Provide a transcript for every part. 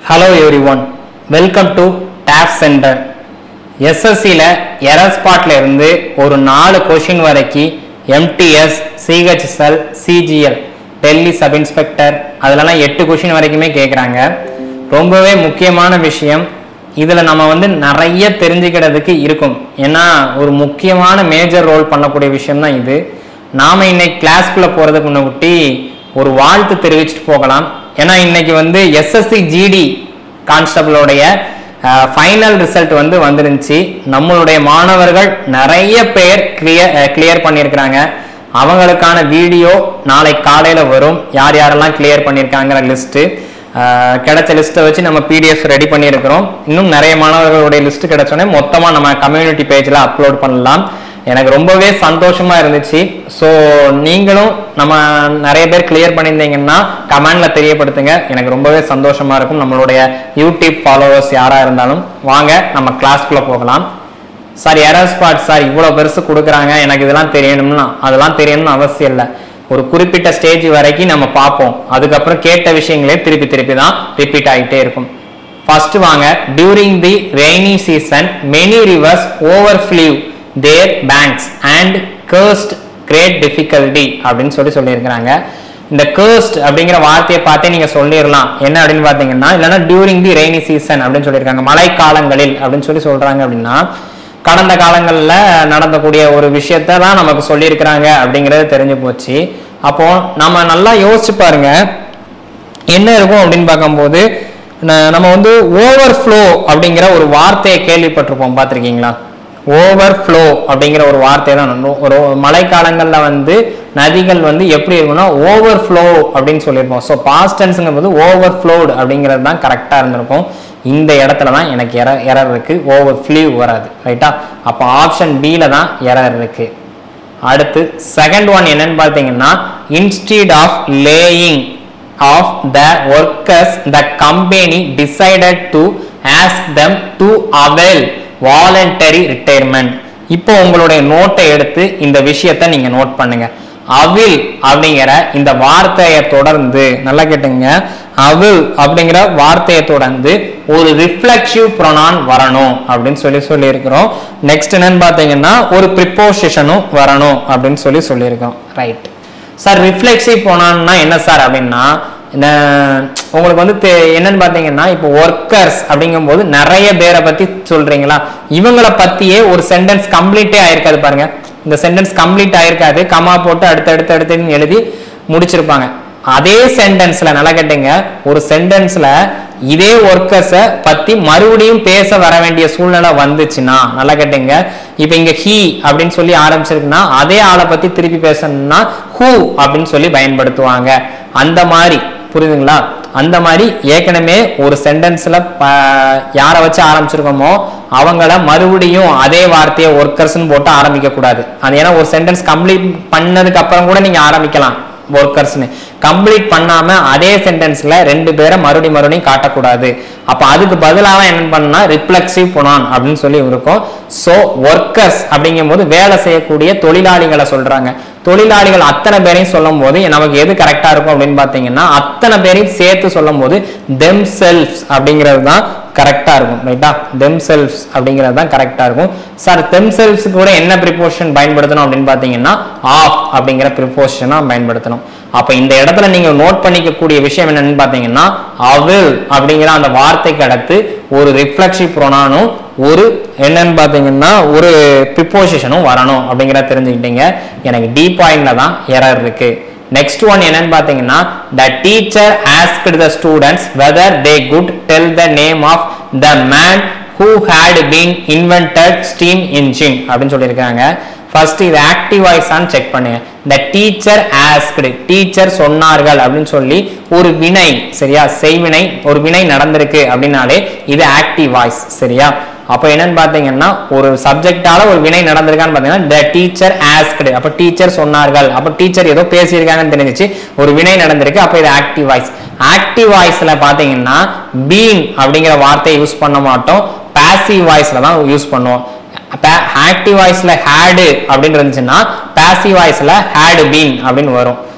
hello every one welcome to tab centre எஸ்எஸ்சியில் error ஸ்பாட்ல இருந்து ஒரு நாலு கொஷின் வரைக்கும் MTS CHSL CGL Delhi sub inspector அதிலலாம் எட்டு கொஷின் வரைக்குமே கேட்குறாங்க ரொம்பவே முக்கியமான விஷயம் இதில் நம்ம வந்து நிறைய தெரிஞ்சுக்கிறதுக்கு இருக்கும் ஏன்னா ஒரு முக்கியமான மேஜர் ரோல் பண்ணக்கூடிய விஷயம் தான் இது நாம இன்னைக்கு கிளாஸ்க்குள்ளே போகிறதுக்கு முன்னாடி ஒரு வாழ்த்து தெரிவிச்சுட்டு போகலாம் ஏன்னா இன்னைக்கு வந்து எஸ்எஸ்சி ஜிடி கான்ஸ்டபிளோடைய ஃபைனல் ரிசல்ட் வந்து வந்துருந்துச்சு நம்மளுடைய மாணவர்கள் நிறைய பேர் கிளியர் கிளியர் பண்ணியிருக்கிறாங்க அவங்களுக்கான வீடியோ நாளை காலையில் வரும் யார் யாரெல்லாம் கிளியர் பண்ணியிருக்காங்கிற லிஸ்ட்டு கிடைச்ச லிஸ்ட்டை வச்சு நம்ம பிடிஎஃப் ரெடி பண்ணியிருக்கிறோம் இன்னும் நிறைய மாணவர்களுடைய லிஸ்ட் கிடைச்சோன்னே மொத்தமாக நம்ம கம்யூனிட்டி பேஜில் அப்லோட் பண்ணலாம் எனக்கு ரொம்பவே சந்தோஷமா இருந்துச்சு ஸோ நீங்களும் நம்ம நிறைய பேர் கிளியர் பண்ணியிருந்தீங்கன்னா கமெண்ட்ல தெரியப்படுத்துங்க எனக்கு ரொம்பவே சந்தோஷமா இருக்கும் நம்மளுடைய யூடியூப் ஃபாலோவர்ஸ் யாரா இருந்தாலும் வாங்க நம்ம கிளாஸ்க்குள்ள போகலாம் சார் எரர் ஸ்பாட் சார் இவ்வளோ பெருசு கொடுக்குறாங்க எனக்கு இதெல்லாம் தெரியணும்னா அதெல்லாம் தெரியணும்னு அவசியம் இல்லை ஒரு குறிப்பிட்ட ஸ்டேஜ் வரைக்கும் நம்ம பார்ப்போம் அதுக்கப்புறம் கேட்ட விஷயங்களே திருப்பி திருப்பி தான் ரிப்பீட் ஆகிட்டே இருக்கும் ஃபர்ஸ்ட் வாங்க during the rainy season many rivers overflew their banks and caused great difficulty அப்படின்னு சொல்லி சொல்லியிருக்கிறாங்க இந்த கர்ஸ்ட் அப்படிங்கிற வார்த்தையை பார்த்தே நீங்க சொல்லிடலாம் என்ன அப்படின்னு பார்த்தீங்கன்னா இல்லைன்னா டியூரிங் தி ரெய்னி சீசன் அப்படின்னு சொல்லியிருக்காங்க மழைக்காலங்களில் அப்படின்னு சொல்லி சொல்றாங்க அப்படின்னா கடந்த காலங்களில் நடந்தக்கூடிய ஒரு விஷயத்த தான் நமக்கு சொல்லியிருக்கிறாங்க அப்படிங்கிறது தெரிஞ்சு போச்சு அப்போ நம்ம நல்லா யோசிச்சு பாருங்க என்ன இருக்கும் அப்படின்னு பார்க்கும்போது ந- நம்ம வந்து ஓவர் ஃப்ளோ அப்படிங்கிற ஒரு வார்த்தையை கேள்விப்பட்டிருப்போம் பார்த்துருக்கீங்களா ஓவர் ஃப்ளோ அப்படிங்கிற ஒரு வார்த்தை தான் நம்ம ஒரு மழைக்காலங்களில் வந்து நதிகள் வந்து எப்படி இருக்கும்னா ஓவர் ஃப்ளோ அப்படின்னு சொல்லியிருப்போம் ஸோ பாஸ்ட் டென்ஸுங்கும் போது ஓவர் ஃப்ளோடு அப்படிங்கிறது தான் கரெக்டாக இருந்திருக்கும் இந்த இடத்துல தான் எனக்கு எர எரர் இருக்கு ஓவர் ஃப்ளீவ் வராது ரைட்டா அப்போ ஆப்ஷன் பியில் தான் எரர் இருக்கு அடுத்து செகண்ட் ஒன் என்னன்னு பார்த்தீங்கன்னா instead of laying off the workers the company decided to ask them to avail voluntary retirement இப்போ உங்களுடைய நோட்டை எடுத்து இந்த விஷயத்தை நீங்க நோட் பண்ணுங்க அவில் அப்படிங்கிற இந்த வார்த்தையை தொடர்ந்து நல்லா கேட்டுங்க அவில் அப்படிங்கிற வார்த்தையை தொடர்ந்து ஒரு ரிஃப்ளெக்சிவ் ப்ரொனான் வரணும் அப்படின்னு சொல்லி சொல்லியிருக்கிறோம் நெக்ஸ்ட் என்னன்னு பார்த்தீங்கன்னா ஒரு ப்ரிப்போசிஷனும் வரணும் அப்படின்னு சொல்லி சொல்லியிருக்கோம் ரைட் சார் ரிஃப்ளெக்சிவ் ப்ரொனான்னா என்ன சார் அப்படின்னா இந்த உங்களுக்கு வந்து தெ- என்னன்னு பார்த்தீங்கன்னா இப்போ ஒர்க்கர்ஸ் அப்படிங்கும்போது நிறைய பேரை பத்தி சொல்றீங்களா இவங்கள பத்தியே ஒரு சென்டென்ஸ் கம்ப்ளீட்டே ஆயிருக்காது பாருங்க இந்த சென்டென்ஸ் கம்ப்ளீட் ஆயிருக்காது கமா போட்டு அடுத்து அடுத்து அடுத்துன்னு எழுதி முடிச்சிருப்பாங்க அதே சென்டென்ஸ்ல நல்லா கேட்டுங்க ஒரு சென்டென்ஸ்ல இதே ஒர்க்கர்ஸை பத்தி மறுபடியும் பேச வர வேண்டிய சூழ்நிலை வந்துச்சுன்னா நல்லா கேட்டுங்க இப்போ இங்க ஹீ அப்படின்னு சொல்லி ஆரம்பிச்சிருக்குன்னா அதே ஆளை பத்தி திருப்பி பேசணும்னா ஹூ அப்படின்னு சொல்லி பயன்படுத்துவாங்க அந்த மாதிரி புரியுதுங்களா அந்த மாதிரி ஏற்கனவே ஒரு சென்டென்ஸ்ல யாரை வச்சு ஆரம்பிச்சிருக்கோமோ அவங்கள மறுபடியும் அதே வார்த்தையை ஒர்க்கர்ஸ்னு போட்டு ஆரம்பிக்க கூடாது அது ஏன்னா ஒரு சென்டென்ஸ் கம்ப்ளீட் பண்ணதுக்கு அப்புறம் கூட நீங்க ஆரம்பிக்கலாம் ஒர்க்கர்ஸ்னு கம்ப்ளீட் பண்ணாம அதே சென்டென்ஸ்ல ரெண்டு பேரை மறுபடியும் மறுபடியும் காட்டக்கூடாது அப்ப அதுக்கு பதிலாக என்ன பண்ணா ரிஃப்ளெக்சிவ் புனான் அப்படின்னு சொல்லி இருக்கும் ஸோ ஒர்க்கர்ஸ் அப்படிங்கும்போது வேலை செய்யக்கூடிய தொழிலாளிகளை சொல்றாங்க தொழிலாளிகள் அத்தனை பேரையும் சொல்லும் போது நமக்கு எது கரெக்டா இருக்கும் அப்படின்னு பாத்தீங்கன்னா அத்தனை பேரையும் சேர்த்து சொல்லும் போது தெம் செல்ஃப்ஸ் அப்படிங்கிறது தான் கரெக்டா இருக்கும் ரைட்டா தெம் செல்ஃப்ஸ் அப்படிங்கிறது தான் கரெக்டா இருக்கும் சார் தெம் செல்ஃப்ஸ் கூட என்ன ப்ரிப்போஷன் பயன்படுத்தணும் அப்படின்னு பாத்தீங்கன்னா ஆஃப் அப்படிங்கிற ப்ரிப்போஷனா பயன்படுத்தணும் அப்ப இந்த இடத்துல நீங்க நோட் பண்ணிக்கக்கூடிய விஷயம் என்னன்னு பாத்தீங்கன்னா அவில் அப்படிங்கிற அந்த வார்த்தைக்கு அடுத்து ஒரு ரிஃப்ளெக்சிவ் ப்ரொனானும் ஒரு என்னன்னு பாத்தீங்கன்னா ஒரு ப்ரிப்போசிஷனும் வரணும் அப்படிங்கிறத தெரிஞ்சுக்கிட்டீங்க எனக்கு டி பாயிண்ட்ல தான் எரர் இருக்கு நெக்ஸ்ட் ஒன் என்னன்னு பாத்தீங்கன்னா the teacher asked the students whether they could tell the name of the man who had been invented steam engine அப்படின்னு சொல்லியிருக்காங்க ஃபர்ஸ்ட் இது ஆக்டிவ் வாய்ஸான்னு செக் பண்ணுங்க த டீச்சர் ஆஸ்க்டு டீச்சர் சொன்னார்கள் அப்படின்னு சொல்லி ஒரு வினை சரியா செய்வினை ஒரு வினை நடந்திருக்கு அப்படின்னாலே இது ஆக்டிவ் வாய்ஸ் சரியா அப்போ என்னன்னு பார்த்தீங்கன்னா ஒரு சப்ஜெக்டால ஒரு வினை நடந்திருக்கான்னு பார்த்தீங்கன்னா த டீச்சர் ஆஸ்க்டு அப்போ டீச்சர் சொன்னார்கள் அப்போ டீச்சர் ஏதோ பேசியிருக்காங்கன்னு தெரிஞ்சிச்சு ஒரு வினை நடந்திருக்கு அப்போ இது ஆக்டிவ் வாய்ஸ் ஆக்டிவ் வாய்ஸ்ல பார்த்தீங்கன்னா பீன் அப்படிங்கிற வார்த்தையை யூஸ் பண்ண மாட்டோம் பாசிவ் வாய்ஸ்ல தான் யூஸ் பண்ணுவோம் ஆக்டிவ் வாய்ஸ்ல ஹேடு அப்படின்னு இருந்துச்சுன்னா பாசிவ் வாய்ஸ்ல ஹேடு பீன் அப்படின்னு வரும்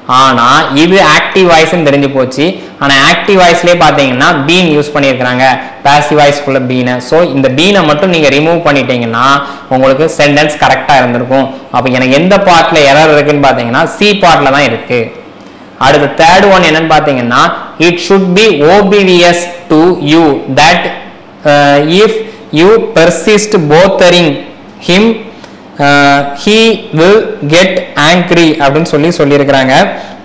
ஆனா இது ஆக்டிவ் வாய்ஸ்னு தெரிஞ்சு போச்சு ஆனா ஆக்டிவ் வாய்ஸ்லயே பாத்தீங்கன்னா பீன் யூஸ் பண்ணியிருக்காங்க பாசிவ் வாய்ஸ்க்குள்ள பீனை ஸோ இந்த பீனை மட்டும் நீங்க ரிமூவ் பண்ணிட்டீங்கன்னா உங்களுக்கு சென்டென்ஸ் கரெக்டா இருந்திருக்கும் அப்போ எனக்கு எந்த பார்ட்ல எரர் இருக்குன்னு பாத்தீங்கன்னா சி பார்ட்ல தான் இருக்கு அடுத்து தேர்ட் ஒன் என்னன்னு பாத்தீங்கன்னா it should be obvious to you that if you persist bothering him he will get angry அப்படின்னு சொல்லி சொல்லியிருக்கிறாங்க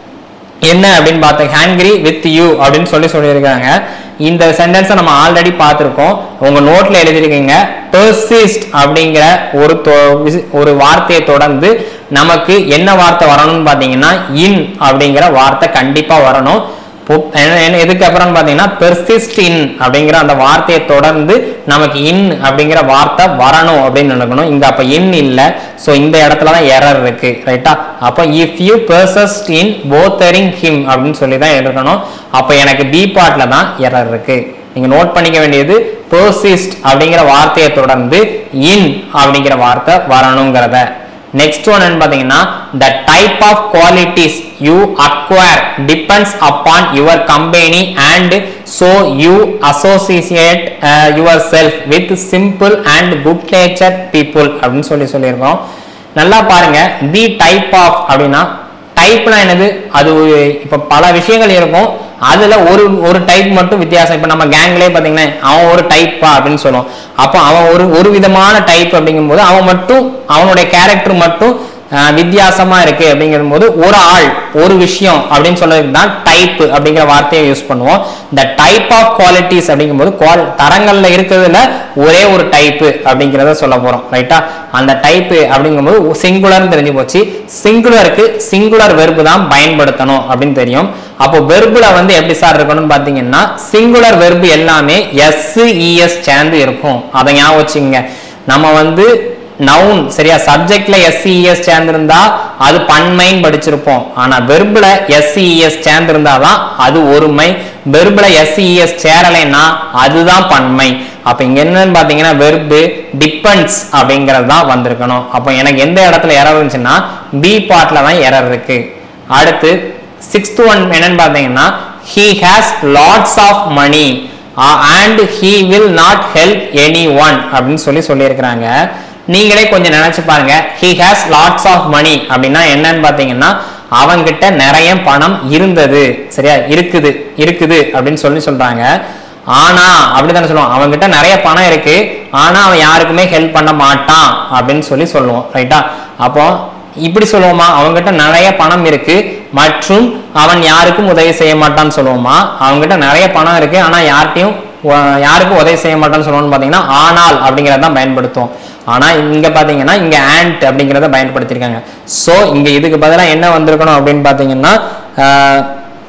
என்ன அப்படின்னு பார்த்தோம் ஹேங்க்ரி வித் யூ அப்படின்னு சொல்லி சொல்லியிருக்காங்க இந்த சென்டென்ஸை நம்ம ஆல்ரெடி பார்த்துருக்கோம் உங்க நோட்ல எழுதிருக்கீங்க பெர்சிஸ்ட் அப்படிங்கிற ஒரு தொ- விசி- ஒரு வார்த்தையை தொடர்ந்து நமக்கு என்ன வார்த்தை வரணும்னு பார்த்தீங்கன்னா இன் அப்படிங்கிற வார்த்தை கண்டிப்பா வரணும் பொ- என்ன- என்ன- எதுக்கு அப்புறம் பார்த்தீங்கன்னா பெர்சிஸ்ட் இன் அப்படிங்கிற அந்த வார்த்தையை தொடர்ந்து நமக்கு இன் அப்படிங்கிற வார்த்தை வரணும் அப்படின்னு நினைக்கணும் இங்க அப்ப இன் இல்ல சோ இந்த இடத்துல தான் எரர் இருக்கு ரைட்டா அப்ப if you persist in bothering him அப்படின்னு சொல்லி தான் எழுதணும் அப்ப எனக்கு பி பார்ட்ல தான் எரர் இருக்கு நீங்க நோட் பண்ணிக்க வேண்டியது பெர்சிஸ்ட் அப்படிங்கிற வார்த்தையை தொடர்ந்து இன் அப்படிங்கிற வார்த்தை வரணுங்கிறத நெக்ஸ்ட் ஒன் என்ன பாத்தீங்கன்னா the type of qualities you acquire depends upon your company and so you associate uh, yourself with simple and good natured people அப்படின்னு சொல்லி சொல்லியிருக்கோம் நல்லா பாருங்க தி டைப் ஆஃப் அப்படின்னா டைப்னா என்னது அது ஒரு இப்ப பல விஷயங்கள் இருக்கும் அதுல ஒரு ஒரு டைப் மட்டும் வித்தியாசம் இப்ப நம்ம கேங்லயே பாத்தீங்கன்னா அவன் ஒரு டைப்பா அப்படின்னு சொல்லுவோம் அப்போ அவன் ஒரு ஒரு விதமான டைப் அப்படிங்கும்போது அவன் மட்டும் அவனுடைய கேரக்டர் மட்டும் ஆஹ், வித்தியாசமா இருக்கு அப்படிங்கிற போது ஒரு ஆள் ஒரு விஷயம் அப்படின்னு சொல்றதுக்கு தான் டைப் அப்படிங்கிற வார்த்தையை யூஸ் பண்ணுவோம் இந்த டைப் ஆஃப் குவாலிட்டிஸ் அப்படிங்கும்போது qual- தரங்கள்ல இருக்கிறதுல ஒரே ஒரு டைப் அப்படிங்கிறத சொல்ல போறோம் ரைட்டா அந்த டைப் அப்படிங்கும்போது சிங்குலர் தெரிஞ்சு போச்சு சிங்குலருக்கு சிங்குலர் வெர்பு தான் பயன்படுத்தணும் அப்படின்னு தெரியும் அப்போ வெர்புல வந்து எப்படி சார் இருக்கணும்னு பாத்தீங்கன்னா சிங்குலர் வெர்பு எல்லாமே எஸ் இஎஸ் சேர்ந்து இருக்கும் அதை ஞாபகம் வச்சுங்க நம்ம வந்து நவுன் சரியா சப்ஜெக்ட்ல எஸ்சிஇஎஸ் சேர்ந்திருந்தா அது பன்மைன்னு படிச்சிருப்போம் ஆனா வெர்புல எஸ்சிஇஎஸ் சேர்ந்திருந்தாதான் அது ஒருமை வெர்புல எஸ்சிஇஎஸ் சேரலைன்னா அதுதான் பன்மை அப்ப இங்க என்னன்னு பாத்தீங்கன்னா வெர்பு டிபெண்ட்ஸ் அப்படிங்கிறது தான் வந்திருக்கணும் அப்போ எனக்கு எந்த இடத்துல எரர் இருந்துச்சுன்னா பி பார்ட்ல தான் எரர் இருக்கு அடுத்து சிக்ஸ்த் ஒன் என்னன்னு பாத்தீங்கன்னா he has lots of money uh, and he will not help anyone அப்படின்னு சொல்லி சொல்லியிருக்கிறாங்க நீங்களே கொஞ்சம் நினைச்சு பாருங்க he has lots of money அப்படின்னா என்னன்னு பாத்தீங்கன்னா அவன்கிட்ட நிறைய பணம் இருந்தது சரியா இருக்குது இருக்குது அப்படின்னு சொல்லி சொல்றாங்க ஆனா அப்படித்தானே சொல்லுவோம் அவன்கிட்ட நிறைய பணம் இருக்கு ஆனா அவன் யாருக்குமே ஹெல்ப் பண்ண மாட்டான் அப்படின்னு சொல்லி சொல்லுவோம் ரைட்டா அப்போ இப்படி சொல்லுவோமா அவங்ககிட்ட நிறைய பணம் இருக்கு மற்றும் அவன் யாருக்கும் உதவி செய்ய மாட்டான்னு சொல்லுவோமா அவங்ககிட்ட நிறைய பணம் இருக்கு ஆனா யார்கிட்டயும் உ- யாருக்கும் உதவி செய்ய மாட்டான்னு சொல்லுவோம்னு பாத்தீங்கன்னா ஆனால் அப்படிங்கறத தான் பயன்படுத்தும் ஆனா இங்க பாத்தீங்கன்னா இங்க ஆண்ட் அப்படிங்கறத பயன்படுத்திருக்காங்க சோ இங்க இதுக்கு பதிலா என்ன வந்திருக்கணும் அப்படின்னு பாத்தீங்கன்னா ஆஹ்,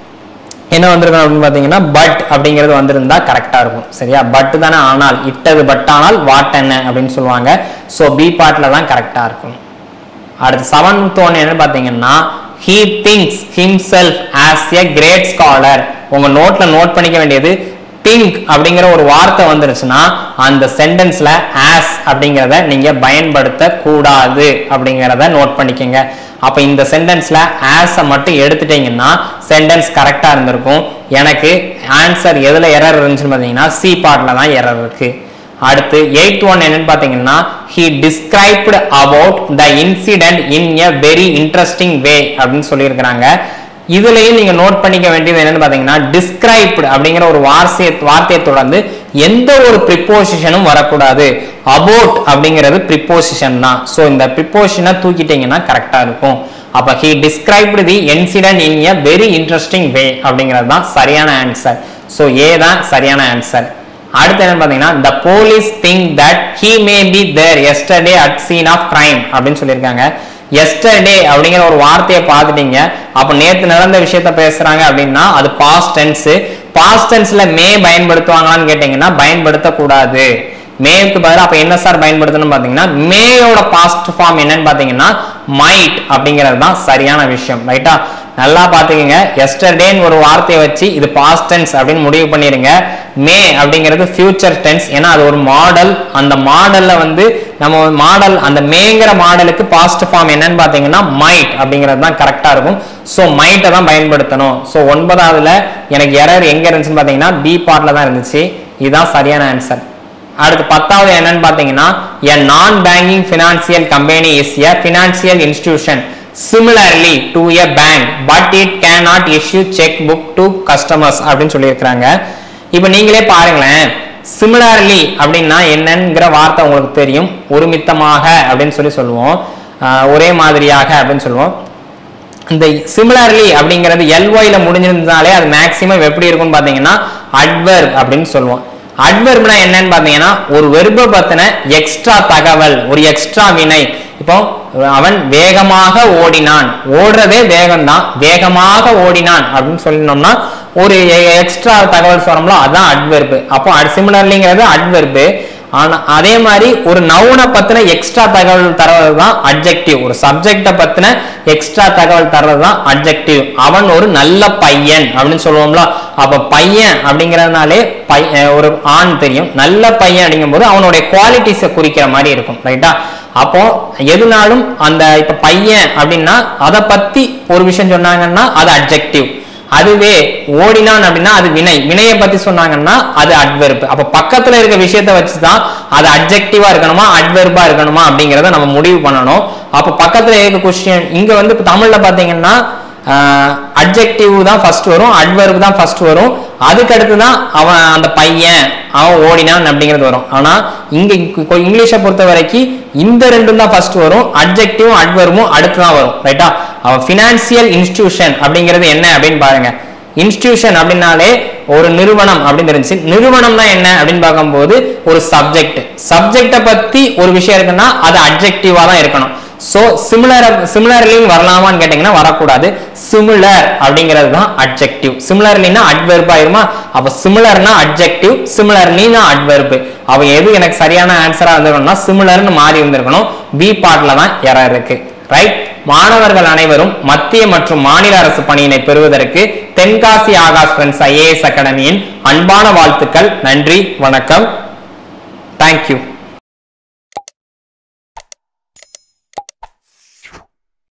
என்ன வந்திருக்கணும் அப்படின்னு பாத்தீங்கன்னா பட் அப்படிங்கிறது வந்திருந்தா கரெக்டா இருக்கும் சரியா பட் தானே ஆனால் இட்டது பட் ஆனால் வாட் என்ன அப்படின்னு சொல்லுவாங்க சோ பி பார்ட்ல தான் கரெக்டா இருக்கும் அடுத்து செவன்த் ஒன் என்ன பாத்தீங்கன்னா he thinks himself as a great scholar உங்க நோட்ல நோட் பண்ணிக்க வேண்டியது think அப்படிங்கிற ஒரு வார்த்தை வந்துருச்சுன்னா அந்த சென்டென்ஸ்ல as அப்படிங்கிறத நீங்க பயன்படுத்த கூடாது அப்படிங்கிறத நோட் பண்ணிக்கங்க அப்ப இந்த சென்டென்ஸ்ல as அ மட்டும் எடுத்துட்டீங்கன்னா சென்டென்ஸ் கரெக்டா இருந்திருக்கும் எனக்கு ஆன்சர் எதுல எரர் இருந்துச்சுன்னு பாத்தீங்கன்னா சி பார்ட்ல தான் எரர் இருக்கு அடுத்து எயித் ஒன் என்னன்னு பாத்தீங்கன்னா he described about the incident in a very interesting way அப்படின்னு சொல்லியிருக்கிறாங்க இதுலயும் நீங்க நோட் பண்ணிக்க வேண்டியது என்னன்னு பாத்தீங்கன்னா described அப்படிங்கிற ஒரு வார்த்தையை வார்த்தையை தொடர்ந்து எந்த ஒரு ப்ரிப்போசிஷனும் வரக்கூடாது about அப்படிங்கிறது ப்ரிப்போசிஷன் தான் ஸோ இந்த ப்ரிப்போசிஷனை தூக்கிட்டீங்கன்னா கரெக்டா இருக்கும் அப்ப he described the incident in a very interesting way அப்படிங்கிறது தான் சரியான ஆன்சர் ஸோ ஏ தான் சரியான ஆன்சர் அடுத்து என்ன பாத்தீங்கன்னா the police think that he may be there yesterday at scene of crime அப்படின்னு சொல்லியிருக்காங்க yesterday அப்படிங்கிற ஒரு வார்த்தையை பார்த்துட்டீங்க அப்ப நேத்து நடந்த விஷயத்த பேசுறாங்க அப்படின்னா அது பாஸ்ட் டென்ஸ் பாஸ்ட் டென்ஸ்ல மே பயன்படுத்துவாங்களான்னு கேட்டீங்கன்னா பயன்படுத்தக்கூடாது மேக்கு பதிலா அப்ப என்ன சார் பயன்படுத்தணும் பாத்தீங்கன்னா மேயோட பாஸ்ட் ஃபார்ம் என்னன்னு பாத்தீங்கன்னா மைட் அப்படிங்கிறது தான் சரியான விஷயம் ரைட்டா நல்லா பாத்துக்கங்க எஸ்டர்டேன்னு ஒரு வார்த்தையை வச்சு இது பாஸ்ட் டென்ஸ் அப்படின்னு முடிவு பண்ணிருங்க மே அப்படிங்கிறது ஃபியூச்சர் டென்ஸ் ஏன்னா அது ஒரு மாடல் அந்த மாடல்ல வந்து நம்ம மாடல் அந்த மேங்கிற மாடலுக்கு பாஸ்ட் ஃபார்ம் என்னன்னு பாத்தீங்கன்னா மைட் அப்படிங்கிறது தான் கரெக்டா இருக்கும் ஸோ மைட்டை தான் பயன்படுத்தணும் ஸோ ஒன்பதாவதுல எனக்கு எரர் எங்க இருந்துச்சுன்னு பாத்தீங்கன்னா பி பார்ட்ல தான் இருந்துச்சு இதுதான் சரியான ஆன்சர் அடுத்து பத்தாவது என்னன்னு பாத்தீங்கன்னா a non banking financial company is a financial institution similarly to a bank but it cannot issue check book to customers அப்படின்னு சொல்லியிருக்கிறாங்க இப்போ நீங்களே பாருங்களேன் similarly அப்படின்னா என்னங்கிற வார்த்தை உங்களுக்கு தெரியும் ஒருமித்தமாக அப்படின்னு சொல்லி சொல்லுவோம் ஆஹ் ஒரே மாதிரியாக அப்படின்னு சொல்லுவோம் இந்த சிமிலர்லி அப்படிங்கிறது எல்ஒய்ல முடிஞ்சிருந்தாலே அது மேக்சிமம் எப்படி இருக்கும்னு பாத்தீங்கன்னா அட்வர்ப் அப்படின்னு சொல்லுவோம் அட்வர்ப்னா என்னன்னு பாத்தீங்கன்னா ஒரு வெர்ப பத்தின எக்ஸ்ட்ரா தகவல் ஒரு எக்ஸ்ட்ரா வினை இப்போ அவன் வேகமாக ஓடினான் ஓடுறதே வேகம் தான் வேகமாக ஓடினான் அப்படின்னு சொல்லினோம்னா ஒரு எக்ஸ்ட்ரா தகவல் சொன்னோம்ல அதான் அட்வெர்பு அப்போ சிமிலர்லிங்கிறது அட்வெர்பு ஆனா அதே மாதிரி ஒரு நவுனை பத்தின எக்ஸ்ட்ரா தகவல் தர்றது தான் அட்ஜெக்டிவ் ஒரு சப்ஜெக்ட பத்தின எக்ஸ்ட்ரா தகவல் தர்றது தான் அட்ஜெக்டிவ் அவன் ஒரு நல்ல பையன் அப்படின்னு சொல்லுவோம்ல அப்ப பையன் அப்படிங்கறதுனாலே பை அஹ் ஒரு ஆண் தெரியும் நல்ல பையன் அப்படிங்கும்போது அவனுடைய குவாலிட்டிஸை குறிக்கிற மாதிரி இருக்கும் ரைட்டா அப்போ எதுனாலும் அந்த இப்ப பையன் அப்படின்னா அதை பத்தி ஒரு விஷயம் சொன்னாங்கன்னா அது அட்ஜெக்டிவ் அதுவே ஓடினான் அப்படின்னா அது வினை வினையை பத்தி சொன்னாங்கன்னா அது அட்வெர்ப் அப்ப பக்கத்துல இருக்க விஷயத்த வச்சுதான் அது அட்ஜெக்டிவா இருக்கணுமா அட்வெர்பா இருக்கணுமா அப்படிங்கறத நம்ம முடிவு பண்ணணும் அப்ப பக்கத்துல இருக்க கொஸ்டின் இங்க வந்து இப்ப தமிழ்ல பாத்தீங்கன்னா அட்ஜெக்டிவ் தான் ஃபர்ஸ்ட் வரும் அட்வெர்ப் தான் ஃபர்ஸ்ட் வரும் அதுக்கு அடுத்து தான் அவன் அந்த பையன் அவன் ஓடினான் அப்படிங்கிறது வரும் ஆனா இங்க இங்க- இங்கிலீஷை பொறுத்த வரைக்கும் இந்த ரெண்டும் தான் ஃபர்ஸ்ட் வரும் அட்ஜெக்டிவும் அட்வெர்பும் அடுத்து தான் வரும் ரைட்டா அவன் ஃபினான்சியல் இன்ஸ்டிடியூஷன் அப்படிங்கிறது என்ன அப்படின்னு பாருங்க இன்ஸ்டிடியூஷன் அப்படின்னாலே ஒரு நிறுவனம் அப்படின்னு இருந்துச்சு நிறுவனம்னா என்ன அப்படின்னு பார்க்கும்போது ஒரு சப்ஜெக்ட் சப்ஜெக்டை பத்தி ஒரு விஷயம் இருக்குன்னா அது அட்ஜெக்டிவா தான் இருக்கணும் சோ சிமிலர் சிமிலர்லின்னு வரலாமான்னு கேட்டீங்கன்னா வரக்கூடாது சிமிலர் அப்படிங்கிறது தான் அட்ஜெக்டிவ் சிமிலர்லினா அட்வெர்ப் ஆயிருமா அப்ப சிமிலர்னா அட்ஜெக்டிவ் சிமிலர்லினா அட்வெர்ப் அவ எது எனக்கு சரியான ஆன்சரா இருந்திருக்கணும்னா சிமிலர்னு மாறி இருந்திருக்கணும் பி பார்ட்ல தான் எரர் இருக்கு ரைட் மாணவர்கள் அனைவரும் மத்திய மற்றும் மாநில அரசு பணியினை பெறுவதற்கு தென்காசி ஆகாஷ் ஃப்ரெண்ட்ஸ் ஐஏஎஸ் அகாடமியின் அன்பான வாழ்த்துக்கள் நன்றி வணக்கம் தேங்க்யூ